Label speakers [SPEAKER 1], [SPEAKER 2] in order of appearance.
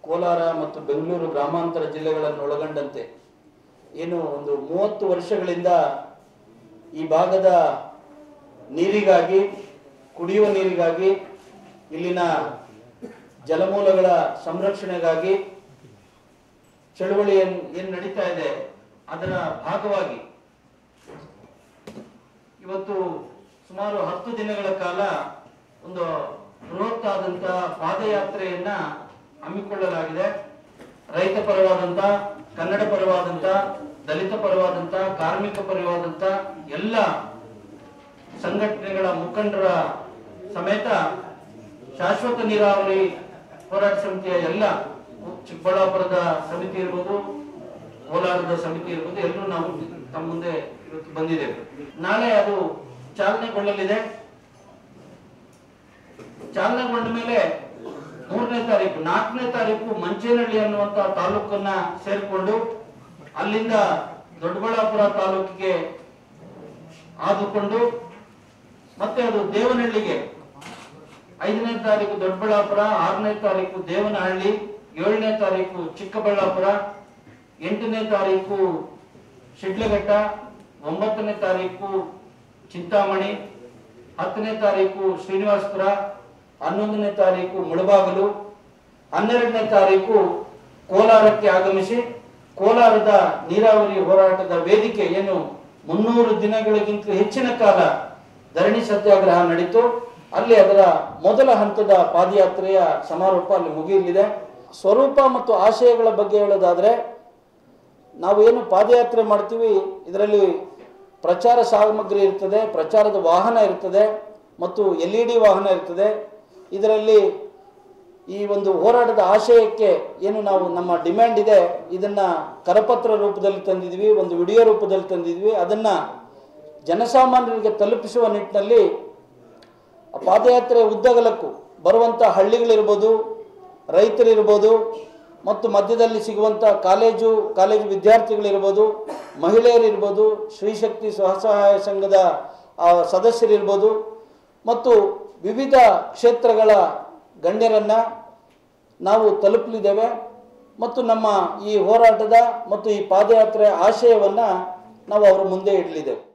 [SPEAKER 1] ಕೋಲಾರ ಮತ್ತು ಬೆಂಗಳೂರು ಗ್ರಾಮಾಂತರ ಜಿಲ್ಲೆಗಳನ್ನು ಒಳಗೊಂಡಂತೆ ಏನು ಒಂದು ಮೂವತ್ತು ವರ್ಷಗಳಿಂದ ಈ ಭಾಗದ ನೀರಿಗಾಗಿ ಕುಡಿಯುವ ನೀರಿಗಾಗಿ ಇಲ್ಲಿನ ಜಲಮೂಲಗಳ ಸಂರಕ್ಷಣೆಗಾಗಿ ಚಳುವಳಿ ಏನ್ ಏನ್ ನಡೀತಾ ಇದೆ ಅದರ ಭಾಗವಾಗಿ ಇವತ್ತು ಸುಮಾರು ಹತ್ತು ದಿನಗಳ ಕಾಲ ಒಂದು ಬೃಹತ್ ಆದಂತ ಪಾದಯಾತ್ರೆಯನ್ನ ಹಮ್ಮಿಕೊಳ್ಳಲಾಗಿದೆ ರೈತ ಪರವಾದಂತ ಕನ್ನಡ ಪರವಾದಂತ ದಲಿತ ಪರವಾದಂತ ಕಾರ್ಮಿಕ ಪರವಾದಂತ ಎಲ್ಲ ಸಂಘಟನೆಗಳ ಮುಖಂಡರ ಸಮೇತ ಶಾಶ್ವತ ನೀರಾವರಿ ಹೋರಾಟ ಸಮಿತಿಯ ಎಲ್ಲ ಚಿಕ್ಕಬಳ್ಳಾಪುರದ ಸಮಿತಿ ಇರ್ಬೋದು ಕೋಲಾರದ ಸಮಿತಿ ಇರ್ಬೋದು ಎಲ್ಲರೂ ನಾವು ತಮ್ಮ ಮುಂದೆ ಇವತ್ತು ಬಂದಿದ್ದೇವೆ ನಾಳೆ ಅದು ಚಾಲನೆಗೊಳ್ಳಲಿದೆ ಚಾಲನೆಗೊಂಡ ಮೇಲೆ ಮೂರನೇ ತಾರೀಕು ನಾಲ್ಕನೇ ತಾರೀಕು ಮಂಚೇನಹಳ್ಳಿ ಅನ್ನುವಂತ ತಾಲೂಕನ್ನ ಸೇರ್ಕೊಂಡು ಅಲ್ಲಿಂದ ದೊಡ್ಡಬಳ್ಳಾಪುರ ತಾಲೂಕಿಗೆ ಆದುಕೊಂಡು ಮತ್ತೆ ಅದು ದೇವನಹಳ್ಳಿಗೆ ಐದನೇ ತಾರೀಕು ದೊಡ್ಡಬಳ್ಳಾಪುರ ಆರನೇ ತಾರೀಕು ದೇವನಹಳ್ಳಿ ಏಳನೇ ತಾರೀಕು ಚಿಕ್ಕಬಳ್ಳಾಪುರ ಎಂಟನೇ ತಾರೀಕು ಶಿಡ್ಲಘಟ್ಟ ಒಂಬತ್ತನೇ ತಾರೀಕು ಚಿಂತಾಮಣಿ ಹತ್ತನೇ ತಾರೀಕು ಶ್ರೀನಿವಾಸಪುರ ಹನ್ನೊಂದನೇ ತಾರೀಕು ಮುಳಬಾಗಲು ಹನ್ನೆರಡನೇ ತಾರೀಕು ಕೋಲಾರಕ್ಕೆ ಆಗಮಿಸಿ ಕೋಲಾರದ ನೀರಾವರಿ ಹೋರಾಟದ ವೇದಿಕೆ ಏನು ಮುನ್ನೂರು ದಿನಗಳಿಗಿಂತ ಹೆಚ್ಚಿನ ಕಾಲ ಧರಣಿ ಸತ್ಯಾಗ್ರಹ ನಡೀತು ಅಲ್ಲಿ ಅದರ ಮೊದಲ ಹಂತದ ಪಾದಯಾತ್ರೆಯ ಸಮಾರೋಪ ಅಲ್ಲಿ ಮುಗಿಯಲಿದೆ ಸ್ವರೂಪ ಮತ್ತು ಆಶಯಗಳ ಬಗ್ಗೆ ಹೇಳೋದಾದ್ರೆ ನಾವು ಏನು ಪಾದಯಾತ್ರೆ ಮಾಡ್ತೀವಿ ಇದರಲ್ಲಿ ಪ್ರಚಾರ ಸಾಮಗ್ರಿ ಇರ್ತದೆ ಪ್ರಚಾರದ ವಾಹನ ಇರ್ತದೆ ಮತ್ತು ಎಲ್ ಇ ಡಿ ವಾಹನ ಇರ್ತದೆ ಇದರಲ್ಲಿ ಈ ಒಂದು ಹೋರಾಟದ ಆಶಯಕ್ಕೆ ಏನು ನಾವು ನಮ್ಮ ಡಿಮ್ಯಾಂಡ್ ಇದೆ ಇದನ್ನ ಕರಪತ್ರ ರೂಪದಲ್ಲಿ ತಂದಿದ್ವಿ ಒಂದು ವಿಡಿಯೋ ರೂಪದಲ್ಲಿ ತಂದಿದ್ವಿ ಅದನ್ನ ಜನಸಾಮಾನ್ಯರಿಗೆ ತಲುಪಿಸುವ ನಿಟ್ಟಿನಲ್ಲಿ ಆ ಪಾದಯಾತ್ರೆ ಉದ್ದಗಲಕ್ಕೂ ಬರುವಂಥ ಹಳ್ಳಿಗಳಿರ್ಬೋದು ರೈತರಿರ್ಬೋದು ಮತ್ತು ಮಧ್ಯದಲ್ಲಿ ಸಿಗುವಂಥ ಕಾಲೇಜು ಕಾಲೇಜು ವಿದ್ಯಾರ್ಥಿಗಳಿರ್ಬೋದು ಮಹಿಳೆಯರಿರ್ಬೋದು ಶ್ರೀಶಕ್ತಿ ಸ್ವಸಹಾಯ ಸಂಘದ ಆ, ಸದಸ್ಯರಿರ್ಬೋದು ಮತ್ತು ವಿವಿಧ ಕ್ಷೇತ್ರಗಳ ಗಣ್ಯರನ್ನು ನಾವು ತಲುಪಲಿದ್ದೇವೆ ಮತ್ತು ನಮ್ಮ ಈ ಹೋರಾಟದ ಮತ್ತು ಈ ಪಾದಯಾತ್ರೆ ಆಶಯವನ್ನು ನಾವು ಅವರ ಮುಂದೆ ಇಡಲಿದ್ದೇವೆ